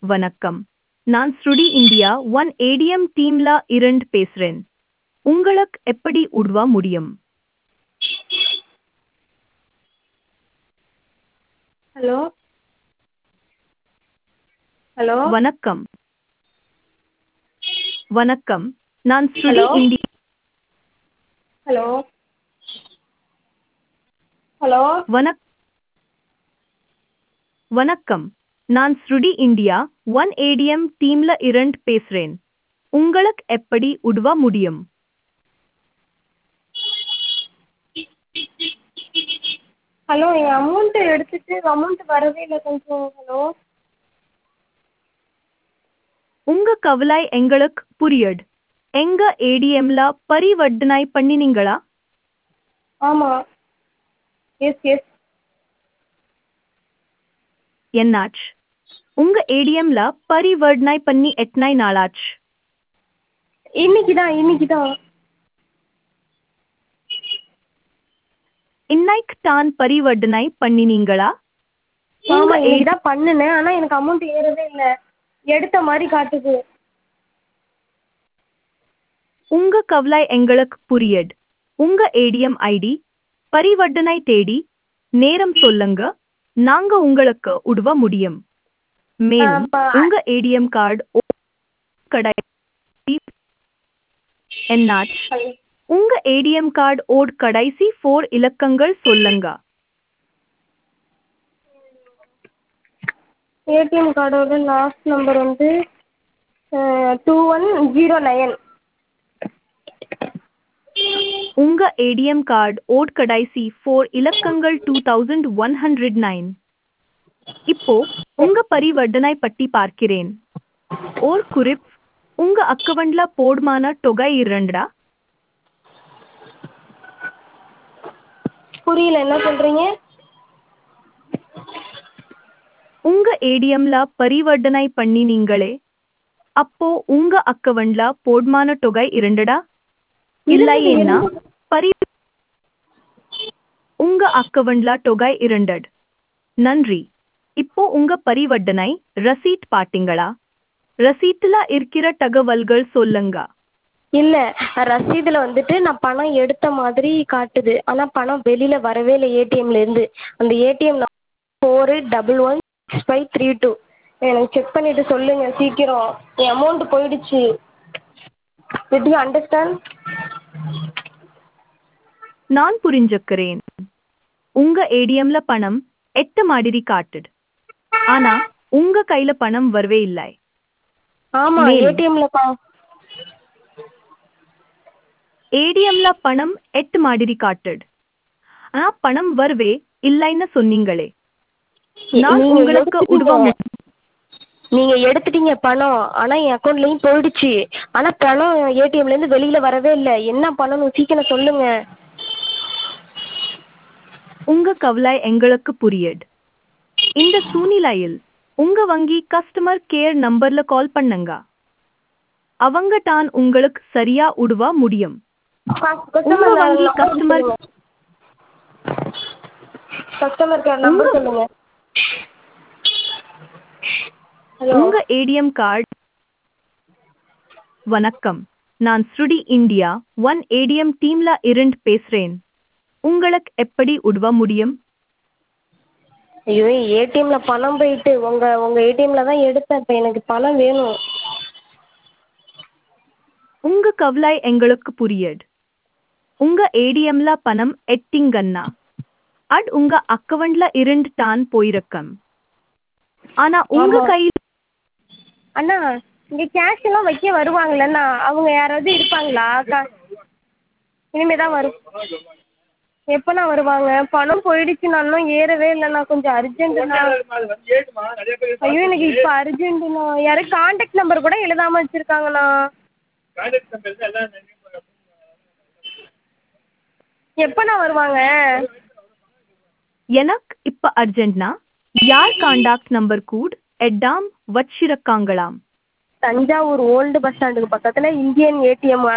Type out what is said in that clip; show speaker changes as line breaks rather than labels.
வணக்கம் நான் ஸ்ருடி இந்தியா ஒன் ஏடிஎம் டீம்ல இருந்து பேசுறேன் உங்களுக்கு எப்படி உதவ முடியும்
ஹலோ ஹலோ
வணக்கம் வணக்கம் நான் ஸ்ருடி
Hello?
இந்தியா
ஹலோ ஹலோ
வணக் வணக்கம் நான் ஸ்ருடி இந்தியா ஒன் ஏடிஎம் டீம்ல இருந்து பேசுறேன் உங்களுக்கு எப்படி உதவ முடியும்
ஹலோ என் அமௌண்ட்டு எடுத்துட்டு அமௌண்ட் வரவே இல்லை கொஞ்சம் ஹலோ
உங்க கவலை எங்களுக்கு புரியுது எங்க ஏடிஎம்ல பரிவர்த்தனை பண்ணினீங்களா
ஆமாம் எஸ் எஸ்
என்னாச்சு உங்க ஏடிஎம்ல பரிவர்த்தனை பண்ணி எத்தனை நாளாச்சு
இன்னைக்கு தான் இன்னைக்கு தான்
இன்னைக்கு தான் பரிவர்த்தனை பண்ணினீங்களா உங்க
ஆமாம் இன்னைக்கு
ஏ-
தான் பண்ணினேன் ஆனால் எனக்கு அமௌண்ட் ஏறவே இல்லை எடுத்த மாதிரி காட்டுது
உங்க கவலை எங்களுக்கு புரியுது உங்க ஏடிஎம் ஐடி பரிவர்த்தனை தேடி நேரம் சொல்லுங்க நாங்க உங்களுக்கு உதவ முடியும் மேலும்
அப்ப-
உங்க ஏடிஎம் கார்டு கடை என்னாச்சு
ஹலோ
உங்க ஏடிஎம் கார்டு ஓட் கடைசி ஃபோர் இலக்கங்கள் சொல்லுங்க
ஏடிஎம் கார்டோட லாஸ்ட் நம்பர் வந்து டூ ஒன் ஜீரோ நயன்
உங்க ஏடிஎம் கார்டு ஓட் கடைசி ஃபோர் இலக்கங்கள் two thousand one hundred nine இப்போ உங்க பரிவர்த்தனை பட்டி பார்க்கிறேன் ஓர் குறிப் உங்க அக்கவுண்ட்ல போடுமான தொகை இரண்டா
புரியல என்ன சொல்கிறீங்க
உங்க ஏடிஎம்ல பரிவர்த்தனை பண்ணி நீங்களே அப்போ உங்க அக்கவுண்ட்ல போடுமான தொகை இரண்டடா இல்லை என்ன பரி உங்க அக்கவுண்ட்ல தொகை இரண்டட் நன்றி இப்போ உங்க பரிவர்த்தனை ரசீட் பாத்தீங்களா ரசீட்ல இருக்கிற தகவல்கள் சொல்லுங்க
இல்லை ரசீதில் வந்துட்டு நான் பணம் எடுத்த மாதிரி காட்டுது ஆனால் பணம் வெளியில் வரவே இல்லை ஏடிஎம்லேருந்து அந்த ATM four double one six five three two எனக்கு செக் பண்ணிவிட்டு சொல்லுங்கள் சீக்கிரம் என் அமௌண்ட்டு போயிடுச்சு டிட் யூ அண்டர்ஸ்டாண்ட்
நான் புரிஞ்சுக்கிறேன் உங்க ஏடிஎம்ல பணம் எட்டு மாதிரி காட்டுது ஆனா உங்க கையில பணம் வரவே இல்லை
ஆமாம்
மேலும்.
ஏடிஎம்மில் பா
ஏடிஎம்ல பணம் எட்டு மாதிரி காட்டுது ஆனா பணம் வரவே இல்லைன்னு சொன்னீங்களே நான்
நீங்க
உங்களுக்கு
எடுத்துட்டீங்க.
உதவ முடியும்
நீங்கள் எடுத்துட்டீங்க பணம் ஆனால் என் அக்கௌண்ட்லேயும் போயிடுச்சு ஆனால் பணம் ஏடிஎம்லேருந்து வெளியில் வரவே இல்லை என்ன பண்ணணும் சீக்கிரம் சொல்லுங்கள்
உங்க கவலை எங்களுக்கு புரியுது இந்த சூழ்நிலையில் உங்க வங்கி கஸ்டமர் கேர் நம்பர்ல கால் பண்ணுங்க அவங்க தான் உங்களுக்கு சரியா உதவ முடியும் உங்க வங்கி கஸ்டமர்
கஸ்டமர் கேர் நம்பர்
உங்க-
சொல்லுங்க ஹலோ
உங்க ஏடிஎம் கார்டு வணக்கம் நான் ஸ்ருடி இந்தியா ஒன் ஏடிஎம் டீம்ல இருந்து பேசுறேன் உங்களுக்கு எப்படி உதவ முடியும்
ஐயோ ஏடிஎம்ல பணம் போயிட்டு உங்க உங்க ஏடிஎம்ல தான் எடுத்தேன் இப்போ எனக்கு பணம் வேணும்
உங்க கவலை எங்களுக்கு புரியுது உங்க ஏடிஎம்ல பணம் எட்டிங்கன்னா அட் உங்க அக்கவுண்ட்ல இருந்து தான் போயிருக்கம் ஆனா உங்க
ஆமா.
கையில்
அண்ணா இங்க கேஷ் எல்லாம் வைக்க வருவாங்களண்ணா அவங்க யாராவது இருப்பாங்களா கா இனிமே தான் வரும் எப்போண்ணா வருவாங்க பணம் போயிடுச்சுண்ணா இன்னும் ஏறவே இல்லைண்ணா கொஞ்சம் அர்ஜென்ட்டுண்ணா ஐயோ எனக்கு இப்போ அர்ஜென்ட்டுண்ணா யாரும் காண்டாக்ட் நம்பர் கூட எழுதாம வச்சிருக்காங்கண்ணா எப்போண்ணா வருவாங்க
எனக்கு இப்ப அர்ஜென்ட்னா யார் காண்டாக்ட் நம்பர் கூட் எட்டாம் வச்சிருக்காங்களாம்
தஞ்சாவூர் ஓல்டு பஸ் ஸ்டாண்டுக்கு பக்கத்தில் இந்தியன் ஏடிஎம்